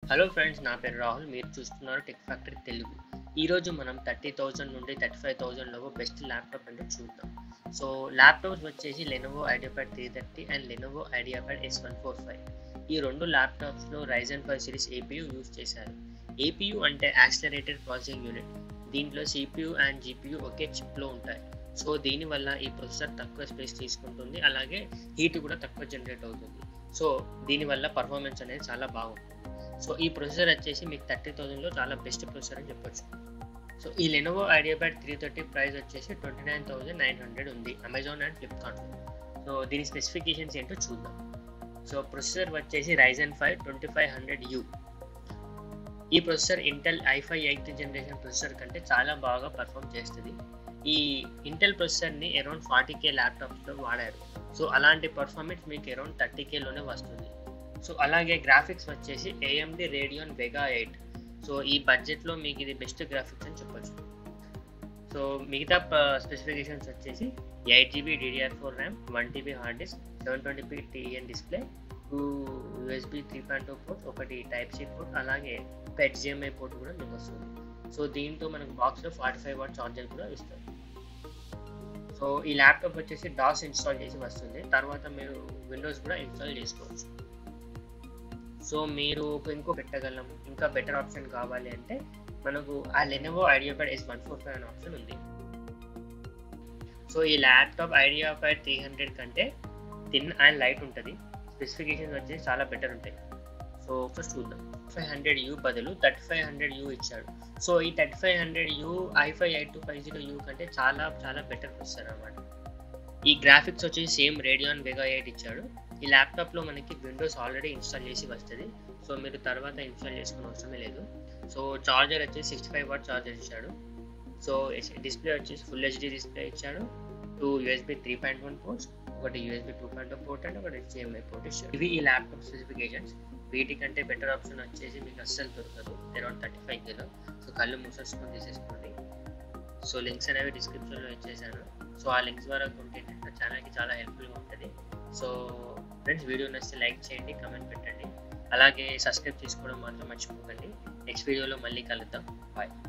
hello friends నా పేరు రాహుల్ మీరు చూస్తున్నారు టెక్ ఫ్యాక్టరీ తెలుగు ఈరోజు మనం థర్టీ థౌజండ్ నుండి థర్టీ ఫైవ్ థౌజండ్ లోపు బెస్ట్ ల్యాప్టాప్ అంటే చూద్దాం సో ల్యాప్టాప్స్ వచ్చేసి Lenovo IdeaPad three thirty and Lenovo IdeaPad S one four five ఈ రెండు ల్యాప్టాప్స్లో Ryzen five series APU use చేశారు ఏపీయూ అంటే యాక్సిలరేటెడ్ ప్రాసెసింగ్ యూనిట్ దీంట్లో సిపియూ అండ్ జీపీయూ ఒకే చిప్లో ఉంటాయి సో దీనివల్ల ఈ ప్రొసెసర్ తక్కువ స్పేస్ తీసుకుంటుంది అలాగే హీట్ కూడా తక్కువ జనరేట్ అవుతుంది సో దీనివల్ల పర్ఫార్మెన్స్ అనేది చాలా బాగుంటుంది సో ఈ ప్రొసెసర్ వచ్చేసి మీకు థర్టీ థౌజండ్లో చాలా బెస్ట్ ప్రొసెసర్ అని చెప్పొచ్చు సో ఈ Lenovo IdeaPad three thirty price వచ్చేసి twenty nine thousand nine hundred ఉంది అమెజాన్ అండ్ ఫ్లిప్కార్ట్లో సో దీని స్పెసిఫికేషన్స్ ఏంటో చూద్దాం సో ప్రొసెసర్ వచ్చేసి Ryzen five twenty five hundred U ఈ processor Intel i five eighth generation processor కంటే చాలా బాగా పర్ఫామ్ చేస్తుంది ఈ ఇంటెల్ ప్రొసెసర్ని అరౌండ్ ఫార్టీ కే ల్యాప్టాప్స్లో వాడారు సో అలాంటి పర్ఫార్మెన్స్ మీకు అరౌండ్ థర్టీ కేలోనే వస్తుంది సో అలాగే గ్రాఫిక్స్ వచ్చేసి AMD Radeon Vega eight so ఈ బడ్జెట్లో మీకు ఇది బెస్ట్ గ్రాఫిక్స్ అని చెప్పొచ్చు సో మిగతా స్పెసిఫికేషన్స్ వచ్చేసి eight GB DDR four RAM one TB hard disk seven twenty P TN display two USB three point two port ఒకటి టైప్ సి పోర్ట్ అలాగే ఒక హెచ్డిఎంఐ పోర్ట్ కూడా మీకు వస్తుంది సో దీంతో మనకు బాక్స్లో ఫార్టీ ఫైవ్ వాట్ ఛార్జర్ కూడా ఇస్తారు సో ఈ ల్యాప్టాప్ వచ్చేసి డాస్ ఇన్స్టాల్ చేసి వస్తుంది తర్వాత మీరు విండోస్ కూడా ఇన్స్టాల్ చేసుకోవచ్చు సో మీరు ఇంకో పెట్టగలం ఇంకా బెటర్ ఆప్షన్ కావాలి అంటే మనకు ఆ Lenovo IdeaPad S one four five అనే ఆప్షన్ ఉంది సో ఈ ల్యాప్టాప్ ఐడియాప్యాడ్ త్రీ హండ్రెడ్ కంటే థిన్ అండ్ లైట్ ఉంటుంది స్పెసిఫికేషన్స్ వచ్చేసి చాలా బెటర్ ఉంటాయి సో ఫస్ట్ చూద్దాం ఫైవ్ హండ్రెడ్ యూ బదులు థర్టీ ఫైవ్ హండ్రెడ్ యూ ఇచ్చాడు సో ఈ thirty five hundred U i five eight two five zero U కంటే చాలా చాలా బెటర్ వస్తారు అనమాట ఈ గ్రాఫిక్స్ వచ్చేసి సేమ్ రేడియాన్ వెగా ఎయిట్ ఇచ్చాడు ఈ ల్యాప్టాప్లో మనకి విండోస్ ఆల్రెడీ ఇన్స్టాల్ చేసి వస్తుంది సో మీరు తర్వాత ఇన్స్టాల్ చేసుకునే అవసరమే లేదు సో చార్జర్ వచ్చేసి సిక్స్టీ ఫైవ్ వాట్ చార్జర్ ఇచ్చాడు సో డిస్ప్లే వచ్చేసి ఫుల్ హెచ్డి డిస్ప్లే ఇచ్చాడు two USB three point one ports ఒకటి USB two point port and ఒకటి హెచ్డిఎంఐ పోర్ట్ ఇచ్చాడు ఇవి ఈ ల్యాప్టాప్ స్పెసిఫికేషన్స్ వీటికంటే బెటర్ ఆప్షన్ వచ్చేసి మీకు అస్సలు దొరకదు around thirty five kilo so కళ్ళు మూసేసుకొని తీసేసుకోండి సో లింక్స్ అనేవి డిస్క్రిప్షన్లో ఇచ్చేసాను సో ఆ లింక్స్ ద్వారా కొంటే నా ఛానల్కి చాలా హెల్ప్ఫుల్గా ఉంటుంది సో ఫ్రెండ్స్ వీడియో నచ్చితే లైక్ చేయండి కమెంట్ పెట్టండి అలాగే సబ్స్క్రైబ్ చేసుకోవడం మాత్రం మర్చిపోకండి నెక్స్ట్ వీడియోలో మళ్ళీ కలుద్దాం బాయ్